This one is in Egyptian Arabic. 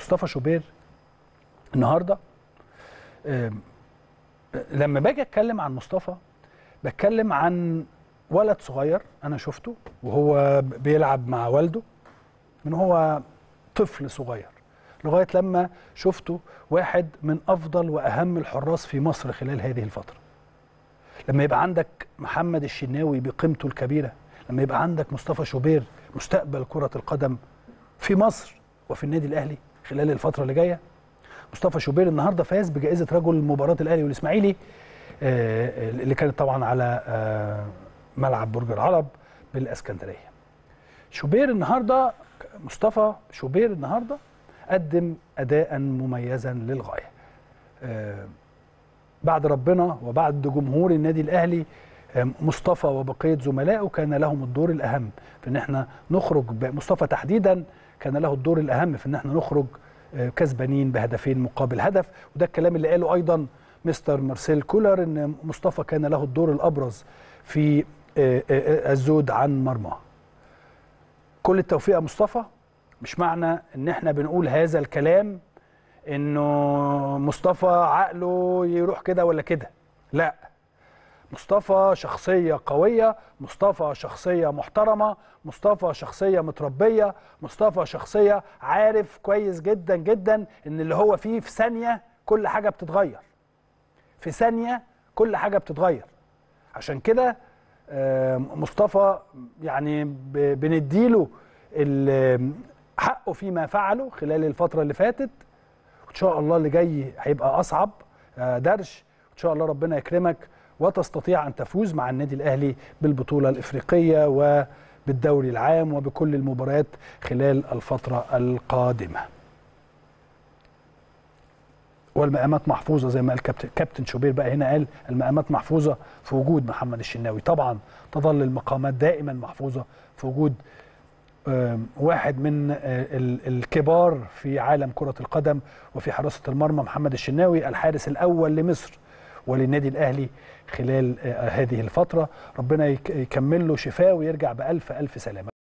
مصطفى شوبير النهارده آم، لما باجي اتكلم عن مصطفى بتكلم عن ولد صغير انا شفته وهو بيلعب مع والده من هو طفل صغير لغايه لما شفته واحد من افضل واهم الحراس في مصر خلال هذه الفتره لما يبقى عندك محمد الشناوي بقيمته الكبيره لما يبقى عندك مصطفى شوبير مستقبل كره القدم في مصر وفي النادي الاهلي خلال الفتره اللي جايه مصطفى شوبير النهارده فاز بجائزه رجل مباراه الاهلي والاسماعيلي آه، اللي كانت طبعا على آه، ملعب برج العرب بالاسكندريه شوبير النهارده مصطفى شوبير النهارده قدم اداء مميزا للغايه آه، بعد ربنا وبعد جمهور النادي الاهلي آه، مصطفى وبقيه زملائه كان لهم الدور الاهم في ان احنا نخرج ب- مصطفى تحديدا كان له الدور الاهم في ان احنا نخرج آه، كسبانين بهدفين مقابل هدف وده الكلام اللي قاله ايضا مستر مارسيل كولر ان مصطفى كان له الدور الابرز في آه، آه، آه، الزود عن مرماه كل التوفيق يا مصطفى مش معنى ان احنا بنقول هذا الكلام انه مصطفى عقله يروح كده ولا كده لا مصطفى شخصية قوية مصطفى شخصية محترمة مصطفى شخصية متربية مصطفى شخصية عارف كويس جدا جدا ان اللي هو فيه في ثانية كل حاجة بتتغير في ثانية كل حاجة بتتغير عشان كده آه، مصطفى يعني ب- بنديله ال- حقه فيما فعله خلال الفترة اللي فاتت وان شاء الله اللي جاي هيبقى اصعب آه، درش ان شاء الله ربنا يكرمك وتستطيع ان تفوز مع النادي الاهلي بالبطوله الافريقيه وبالدوري العام وبكل المباريات خلال الفتره القادمه. والمقامات محفوظه زي ما قال كابتن كابتن شوبير بقى هنا قال المقامات محفوظه في وجود محمد الشناوي طبعا تظل المقامات دائما محفوظه في وجود آم، واحد من آه، ال- الكبار في عالم كرة القدم وفي حراسة المرمى محمد الشناوي الحارس الأول لمصر وللنادي الأهلي خلال آه، هذه الفترة ربنا يك- يكمل له شفاه ويرجع بألف ألف سلامة